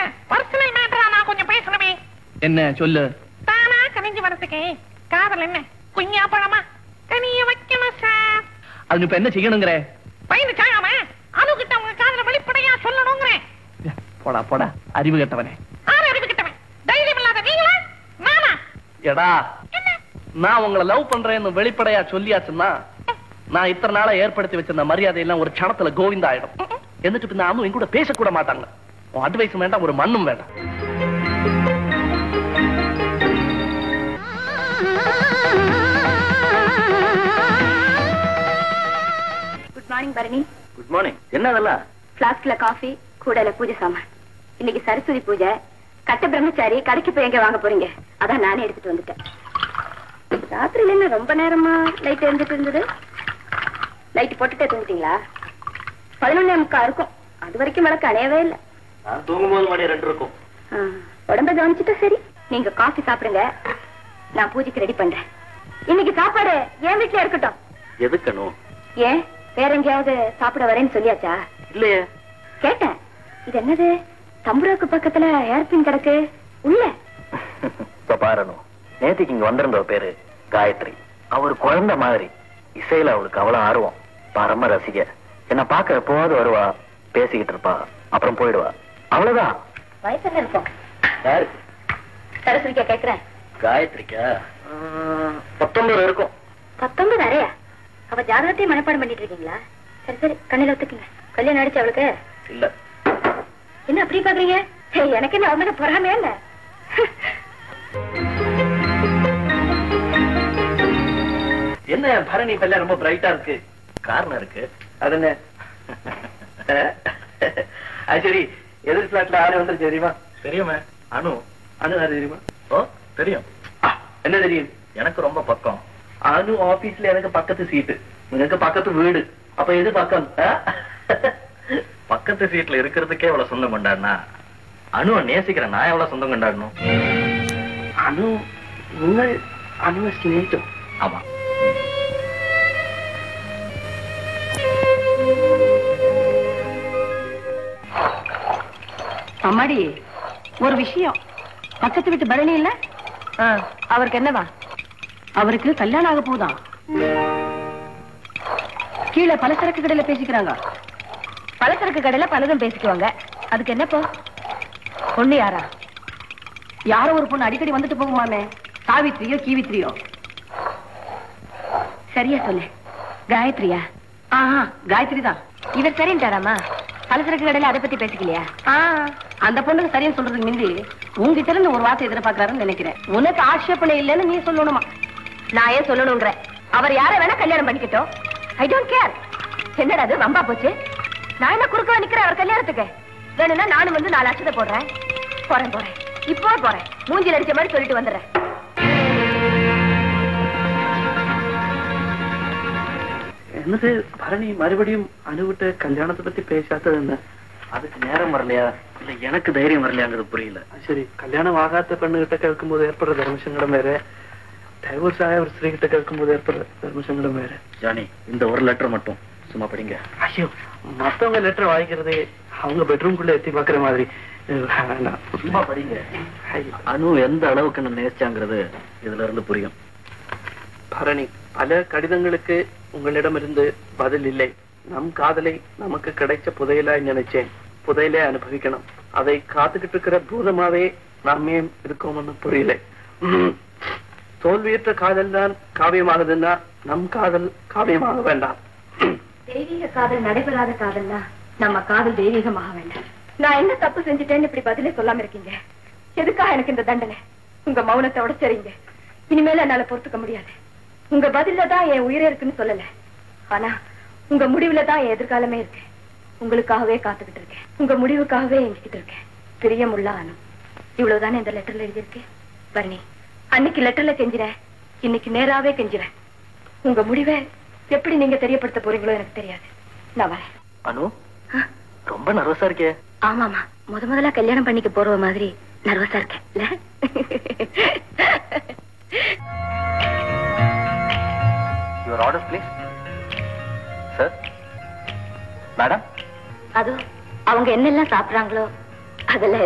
Personal மேட்டரா நான் கொஞ்சம் பேசணுமே என்ன சொல்லு தானா கனிஞ்சு வரதுக்கு காதல் என்ன குஞ்சா பழமா கனிய வைக்கணும் சார் அது இப்ப என்ன செய்யணுங்கிற பயந்து சாகாம அதுகிட்ட உங்க காதல வெளிப்படையா சொல்லணுங்கிறேன் போடா போடா அறிவு கெட்டவனே ஆறு அறிவு கிட்டவன் தைரியம் இல்லாத நீங்களா நானா எடா என்ன நான் உங்களை லவ் பண்றேன்னு வெளிப்படையா சொல்லியாச்சுன்னா நான் இத்தனை நாளா ஏற்படுத்தி வச்சிருந்த மரியாதை எல்லாம் ஒரு க்ஷணத்துல கோவிந்தா ஆயிடும் എന്നിട്ട് പിന്നെ அம்மா என் கூட பேசக்கூட மாட்டாங்க உன் அட்வைஸ் வேண்டாம் ஒரு மண்ணும் வேண்டாம் good morning Bharani good morning என்ன அதெல்லாம் பிளாஸ்க்ல காஃபி கூடையில பூஜை சாமான் இன்னைக்கு சரஸ்வதி பூஜை கட்ட பிரம்மச்சாரி கடைக்கு போய் எங்க வாங்க போறீங்க அதான் நானே எடுத்துட்டு வந்துட்டேன் ராத்திரில என்ன ரொம்ப நேரமா லைட் எரிஞ்சிட்டு இருந்தது லைட் போட்டுட்டே தூங்கிட்டீங்களா பதினொன்னே முக்கா இருக்கும் அது வரைக்கும் விளக்கு அணையவே இல்லை நான் தூங்கும் போது மணி ரெண்டு இருக்கும் ஆ, உடம்ப கவனிச்சுட்டா சரி நீங்க காஃபி சாப்பிடுங்க நான் பூஜைக்கு ரெடி பண்றேன் இன்னைக்கு சாப்பாடு என் வீட்டுல இருக்கட்டும் எதுக்கணும் ஏன் வேற எங்கேயாவது சாப்பிட வரேன்னு சொல்லியாச்சா இல்லையே கேட்டேன் இது என்னது தம்புராக்கு பக்கத்துல ஏர்பின் கிடக்கு உள்ள இப்ப பாருணும் நேத்திக்கு இங்க வந்திருந்த பேரு காயத்ரி அவர் குழந்தை மாதிரி இசையில அவளுக்கு அவ்வளவு ஆர்வம் பரம ரசிக என்ன பார்க்க எப்போவாவது வருவா பேசிக்கிட்டு இருப்பா அப்புறம் போயிடுவா அவ்வளவுதான் வயசு என்ன இருக்கும் யாரு சரஸ்வதிக்கா கேக்குறேன் காயத்ரிக்கா பத்தொன்பது இருக்கும் பத்தொன்பது அறையா அவ ஜாதகத்தையும் மனப்பாடம் பண்ணிட்டு இருக்கீங்களா சரி சரி கண்ணில ஒத்துக்குங்க கல்யாணம் ஆயிடுச்சு அவளுக்கு இல்ல என்ன அப்படி பாக்குறீங்க ஏய், எனக்கு என்ன அவங்க பொறாமையா என்ன என்ன பரணி பல்ல ரொம்ப பிரைட்டா இருக்கு காரணம் இருக்கு அது என்ன அது சரி எதிர் பிளாட்ல ஆறு வந்துருச்சு தெரியுமா தெரியுமே அனு அனு யாரு தெரியுமா ஓ தெரியும் ஆ, என்ன தெரியும் எனக்கு ரொம்ப பக்கம் அனு ஆபீஸ்ல எனக்கு பக்கத்து சீட்டு எனக்கு பக்கத்து வீடு அப்ப எது பக்கம் ஆ? பக்கத்து சீட்ல இருக்கிறதுக்கே எவ்வளவு சொந்தம் கொண்டாடினா அணுவை நேசிக்கிற நான் எவ்வளவு சொந்தம் கொண்டாடணும் அனு നിങ്ങൾ അനുവ സ്നേഹിച്ചോ ஆமா அம்மாடி ஒரு விஷயம் பக்கத்து வீட்டு பரணி இல்ல அவருக்கு என்னவா அவருக்கு கல்யாணம் ஆக போகுதாம் கீழே பலசரக்கு கடையில பேசிக்கிறாங்க பலசரக்கு கடையில பலதும் பேசிக்குவாங்க அதுக்கு என்னப்போ பொண்ணு யாரா யாரோ ஒரு பொண்ணு அடிக்கடி வந்துட்டு போகுமாமே சாவித்ரியோ கீவித்ரியோ சரியா சொல்லு காயத்ரியா ஆஹா காயத்ரி தான் இவர் சரின்ட்டாராமா பலசரக்கு கடையில அதை பத்தி பேசிக்கலையா அந்த பொண்ணுக்கு சரின்னு சொல்றதுக்கு முந்தி உங்ககிட்ட இருந்து ஒரு வார்த்தை எதிர்பார்க்கறாருன்னு நினைக்கிறேன் உனக்கு ஆட்சேபனை இல்லைன்னு நீ சொல்லணுமா நான் ஏன் சொல்லணுங்கிற அவர் யாரை வேணா கல்யாணம் பண்ணிக்கிட்டோம் ஐ டோன்ட் கேர் என்னடா அது வம்பா போச்சு நான் என்ன குறுக்க நிக்கிறேன் அவர் கல்யாணத்துக்கு வேணும்னா நானும் வந்து நாலு அச்சதை போடுறேன் போறேன் போறேன் இப்போ போறேன் மூஞ்சில் அடிச்ச மாதிரி சொல்லிட்டு வந்துடுறேன் என்னது பரணி மறுபடியும் அனுவிட்ட கல்யாணத்தை பத்தி பேசாதது என்ன அதுக்கு நேரம் வரலையா இல்ல எனக்கு தைரியம் வரலையாங்கிறது புரியல சரி கல்யாணம் ஆகாத பெண்ணுகிட்ட கேட்கும்போது ஏற்படுற தர்மசங்கடம் வேற டைவர்ஸ் ஆய ஒரு ஸ்திரீ கிட்ட கேட்கும்போது ஏற்படுற தர்மசங்கடம் வேற ஜானி இந்த ஒரு லெட்டர் மட்டும் சும்மா படிங்க ஐயோ மத்தவங்க லெட்டர் வாங்கிக்கிறதே அவங்க பெட்ரூம்குள்ள எத்தி பாக்குற மாதிரி அஹ், வேணாம். சும்மா படிங்க ஐயோ. அனு எந்த அளவுக்கு நான் நேசிச்சாங்கிறது இதுல இருந்து புரியும் பரணி பல கடிதங்களுக்கு உங்களிடமிருந்து பதில் இல்லை நம் காதலை நமக்கு கிடைச்ச புதையலாய் நினைச்சேன் புதையலே அனுபவிக்கணும் அதை காத்துக்கிட்டு இருக்கிற பூதமாவே நாமே இருக்கோம்னு புரியல உம். தோல்வியற்ற காதல் தான் காவியமாகுதுன்னா நம் காதல் காவியமாக வேண்டாம் தெய்வீக காதல் நடைபெறாத காதல்னா நம்ம காதல் தெய்வீகமாக வேண்டாம் நான் என்ன தப்பு செஞ்சுட்டேன்னு இப்படி பதிலே சொல்லாம இருக்கீங்க எதுக்காக எனக்கு இந்த தண்டனை உங்க மௌனத்தை உடைச்சறீங்க இனிமேல என்னால பொறுத்துக்க முடியாது உங்க பதில்ல தான் என் உயிரே இருக்குன்னு சொல்லல ஆனா உங்க முடிவுல தான் என் எதிர்காலமே இருக்கு உங்களுக்காகவே காத்துக்கிட்டு இருக்கேன் உங்க முடிவுக்காகவே எங்கிட்டு இருக்கேன் பிரியமுள்ள அனு இவ்வளவுதானே இந்த லெட்டர்ல எழுதியிருக்கு பரணி அன்னைக்கு லெட்டர்ல கெஞ்சிறேன் இன்னைக்கு நேராவே கெஞ்சிறேன் உங்க முடிவை எப்படி நீங்க தெரியப்படுத்த போறீங்களோ எனக்கு தெரியாது நான் வரேன் அனு ஆ, ரொம்ப நர்வஸா இருக்கே ஆமாமா முத முதல்ல கல்யாணம் பண்ணிக்க போற மாதிரி நர்வஸா இருக்கேன் இல்ல? Your order please sir madam அதோ அவங்க என்னெல்லாம் சாப்பிடுறாங்களோ அதெல்லாம்